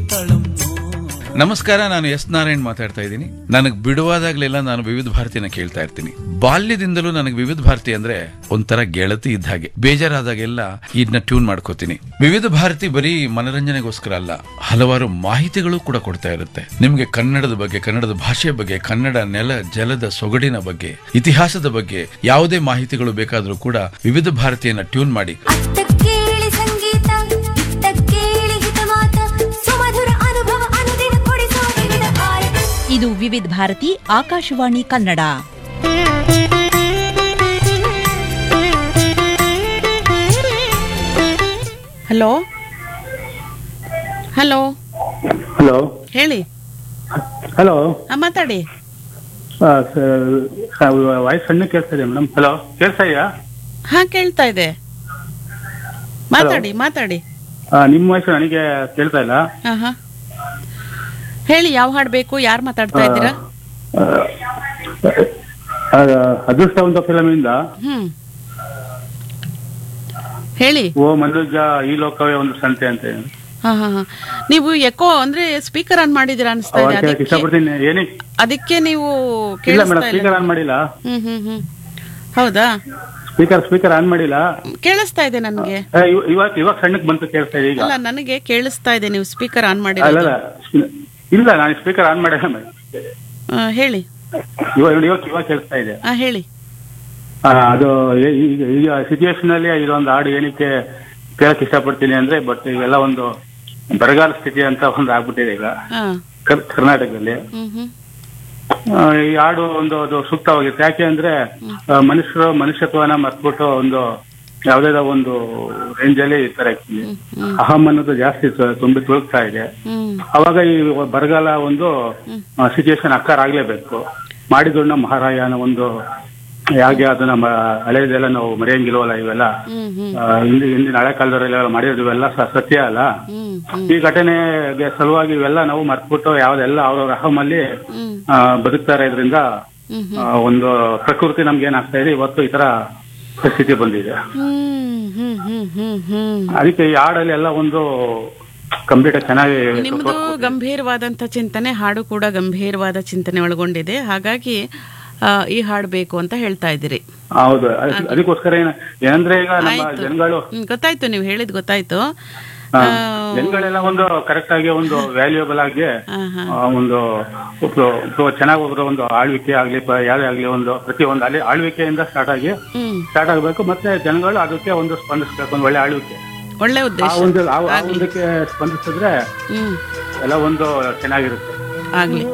ತಳಂ ನಮಸ್ಕಾರ ನಾನು ಎಸ್ ನಾರಾಯಣ್ ಮಾತಾಡ್ತಾ ಇದ್ದೀನಿ ನನಗೆ ಬಿಡುವಾದಾಗ್ಲೆಲ್ಲ ನಾನು ವಿವಿಧ ಭಾರತಿನ ಕೇಳ್ತಾ ಇರ್ತೀನಿ ಬಾಲ್ಯದಿಂದಲೂ ನನಗೆ ವಿವಿಧ ಭಾರತಿ ಅಂದ್ರೆ ಒಂಥರ ಗೆಳತಿ ಇದ್ದ ಹಾಗೆ ಬೇಜಾರಾದಾಗೆಲ್ಲ ಇದನ್ನ ಟ್ಯೂನ್ ಮಾಡ್ಕೋತೀನಿ ವಿವಿಧ ಭಾರತಿ ಬರೀ ಮನರಂಜನೆಗೋಸ್ಕರ ಅಲ್ಲ ಹಲವಾರು ಮಾಹಿತಿಗಳು ಕೂಡ ಕೊಡ್ತಾ ಇರುತ್ತೆ ನಿಮ್ಗೆ ಕನ್ನಡದ ಬಗ್ಗೆ ಕನ್ನಡದ ಭಾಷೆ ಬಗ್ಗೆ ಕನ್ನಡ ನೆಲ ಜಲದ ಸೊಗಡಿನ ಬಗ್ಗೆ ಇತಿಹಾಸದ ಬಗ್ಗೆ ಯಾವುದೇ ಮಾಹಿತಿಗಳು ಬೇಕಾದರೂ ಕೂಡ ವಿವಿಧ ಭಾರತಿಯನ್ನ ಟ್ಯೂನ್ ಮಾಡಿ ಅತ್ತ ಕೇಳಿ ಸಂಗೀತ ಇತ್ತ ಕೇಳಿ ಹಿತವಾತ ಸುಮಧುರ ಅನುಭವ ಅನುದಿನ ಕೊಡಿಸೋ ವಿವಿಧ ಭಾರತಿ ಇದು Vividh Bharati Akashvani Kannada hello hello hello ಹೇಳಿ ಹಲೋ ಆ, ಮಾತಾಡಿ ವಾಯ್ಸ್ ಸಣ್ಣ ಕೇಳ್ತಾ ಇದೆ ಮೇಡಮ್ ಹಲೋ ಕೇಳ್ತಾ ಇದೆಯಾ ಹಾ ಕೇಳ್ತಾ ಇದೆ ಮಾತಾಡಿ ಮಾತಾಡಿ ಆ, ನಿಮ್ಮ ವಾಯ್ಸ್ ನನಗೆ ಕೇಳ್ತಾ ಇಲ್ಲ ಹಾ ಹಾ ಹೇಳಿ ಯಾವ ಹಾಡ್ ಬೇಕು ಯಾರು ಮಾತಾಡ್ತಾ ಇದ್ದೀರಾ ಆ, ಆ, ಅದೃಷ್ಟವಂತ ಫಿಲಮ್ ಇಂದ ಹ್ಮ್ ಹೇಳಿ ಓ ಮನುಜ ಈ ಲೋಕವೇ ಒಂದು ಸಂತೆ ಅಂತ ಇದೆ. ಹಾ ಹಾ ಹಾ ನೀವು ಎಕೋ ಅಂದ್ರೆ ಸ್ಪೀಕರ್ ಆನ್ ಮಾಡಿದಿರಾ ಅನಿಸ್ತಾ ಅವಾಗ ಇದೆ ಕೇಳಕ್ ಅದಕ್ಕೆ ಇಷ್ಟಪಡ್ತೀನಿ ಏನಿ ಅದಕ್ಕೆ ನೀವು ಇಲ್ಲ ಮೇಡಮ್ ಕೇಳಿಸ್ತಾ ಸ್ಪೀಕರ್ ಇಲ್ಲ ಆನ್ ಮಾಡಿಲ್ಲ ಹ್ಮ್ ಹ್ಮ್ ಹ್ಮ್ ಹೌದಾ ಸ್ಪೀಕರ್ ಸ್ಪೀಕರ್ ಆನ್ ಮಾಡಿಲ್ಲ ಕೇಳಿಸ್ತಾ ಇದೆ ನನಗೆ ಆ, ಇವ- ಇವಾಗ ಇವಾಗ ಸಣ್ಣಕ್ಕೆ ಬಂತು ಕೇಳ್ತಾ ಇದೆ ಈಗ ಅಲ್ಲ ನನಗೆ ಕೇಳಿಸ್ತಾ ಇದೆ ನೀವು ಸ್ಪೀಕರ್ ಆನ್ ಅಲ್ಲ ಮಾಡಿರೋದು ಅಲ್ಲ ಇಲ್ಲ ನಾನು ಸ್ಪೀಕರ್ ಆನ್ ಮಾಡಿಲ್ಲ madam. ಆ, ಹೇಳಿ ಇವಾಗ ಇವಾಗ ಇವಾಗ ಕೇಳ್ತಾ ಇದೆ ಆ ಹೇಳಿ ಆ, ಅದು ಈ- ಈಗ ಈಗ ಸಿಚುವೇಶನ್ ಅಲ್ಲಿ ಇದೊಂದು ಹಾಡು ಏನಕ್ಕೆ ಕೇಳಕ್ ಇಷ್ಟಪಡ್ತೀನಿ ಅಂದ್ರೆ ಬಟ್ ಇವೆಲ್ಲ ಒಂದು ಬರಗಾಲ ಸ್ಥಿತಿ ಅಂತ ಒಂದು ಆಗ್ಬಿಟ್ಟಿದೆ ಈಗ ಹಾ ಕರ್- ಕರ್ನಾಟಕದಲ್ಲಿ ಹ್ಮ್ ಹ್ಮ್ ಆ, ಈ ಹಾಡು ಒಂದು ಅದು ಸೂಕ್ತವಾಗಿತ್ತು ಯಾಕೆ ಅಂದ್ರೆ ಆ, ಮನುಷ್ಯರು ಮನುಷ್ಯತ್ವನ ಮರ್ತ್ಬಿಟ್ಟು ಒಂದು ಯಾವ್ದಾದ ಒಂದು ರೇಂಜ್ ಅಲ್ಲಿ ಇರ್ತಾರೆ actually. ಅಹಂ ಅನ್ನೋದು ಜಾಸ್ತಿ ತು- ತುಂಬಿ ತುಳುಕ್ತಾ ಇದೆ ಹ್ಮ್ ಅವಾಗ ಈ ಬರಗಾಲ ಒಂದು ಸಿಚುವೇಶನ್ ಅಕ್ಕಾರ ಆಗ್ಲೇಬೇಕು ಮಾಡಿದೊಣ್ಣ ಮಹಾರಾಯ ಅನ್ನೋ ಒಂದು ಹೇಗೆ ಅದನ್ನ ಮ- ಹಳೆಯದೆಲ್ಲ ನಾವು ಮರೆಯಂಗಿಲ್ವಲ್ಲ ಇವೆಲ್ಲ ಹ್ಮ್ ಹ್ಮ್ ಆ, ಹಿಂದಿ ಹಿಂದಿನ ಹಳೆ ಕಾಲದವರೆಲ್ಲ ಮಾಡಿರೋದು ಇವೆಲ್ಲ ಸ- ಸತ್ಯ ಅಲ್ಲ ಹ್ಮ್ ಹ್ಮ್ ಈ ಘಟನೆಗೆ ಸಲುವಾಗಿ ಇವೆಲ್ಲ ನಾವು ಮರ್ತ್ಬಿಟ್ಟು ಯಾವ್ದೆಲ್ಲ ಅವ್ರವ್ರ ಅಹಮಲ್ಲಿ ಹ್ಮ್ ಆ, ಬದುಕ್ತಾರೆ ಇದರಿಂದ ಹ್ಮ್ ಒಂದು ಪ್ರಕೃತಿ ನಮ್ಗೆ ಏನಾಗ್ತಾ ಇದೆ ಇವತ್ತು ಈ ತರ ಪರಿಸ್ಥಿತಿ ಬಂದಿದೆ ಹ್ಮ್ ಹ್ಮ್ ಹ್ಮ್ ಹ್ಮ್ ಹ್ಮ್ ಅದಕ್ಕೆ ಈ ಹಾಡಲ್ಲಿ ಎಲ್ಲ ಒಂದು ಕಂಪ್ಲೀಟ್ ಚೆನ್ನಾಗಿ ನಿಮ್ದು ಗಂಭೀರವಾದಂತ ಚಿಂತನೆ ಹಾಡು ಕೂಡ ಗಂಭೀರವಾದ ಚಿಂತನೆ ಒಳಗೊಂಡಿದೆ ಹಾಗಾಗಿ ಆ, ಈ ಹಾಡು ಬೇಕು ಅಂತ ಹೇಳ್ತಾ ಇದ್ದೀರಿ ಹೌದು ಅದ್- ಅದಕ್ಕೋಸ್ಕರ ಏನ ಏನಂದ್ರೆ ಈಗ ನಮ್ಮ ಆಯ್ತು. ಜನಗಳು ಹ್ಮ್, ಗೊತ್ತಾಯ್ತು ನೀವು ಹೇಳಿದ್ ಗೊತ್ತಾಯ್ತು ಆ, ಆ, ಜನಗಳೆಲ್ಲ ಒಂದು ಕರೆಕ್ಟ್ ಆಗಿ ಒಂದು ವ್ಯಾಲ್ಯೂಬಲ್ ಆಗಿ ಆ, ಹಾ. ಆ, ಒಂದು ಒಬ್ರು- ಒಬ್ರು ಚೆನ್ನಾಗಿ ಒಬ್ರು ಒಂದು ಆಳ್ವಿಕೆ ಆಗ್ಲಿ ಪ- ಯಾವ್ದೇ ಆಗ್ಲಿ ಒಂದು ಪ್ರತಿ ಒಂದು ಅಲ್ಲಿ ಆಳ್ವಿಕೆಯಿಂದ ಸ್ಟಾರ್ಟ್ ಆಗಿ ಹ್ಮ್ ಸ್ಟಾರ್ಟ್ ಆಗಬೇಕು ಮತ್ತೆ ಜನಗಳು ಅದಕ್ಕೆ ಒಂದು ಸ್ಪಂದಿಸ್ಬೇಕು ಒಂದು ಒಳ್ಳೆ ಆಳ್ವಿಕೆ ಒಳ್ಳೆ ಆ ಉದ್ದೇಶ ಒಂದು ಆ- ಆ ಆಗ್ಲಿ ಒಂದಕ್ಕೆ ಸ್ಪಂದಿಸಿದ್ರೆ ಹ್ಮ್ ಎಲ್ಲ ಒಂದು ಚೆನ್ನಾಗಿರುತ್ತೆ ಆಗ್ಲಿ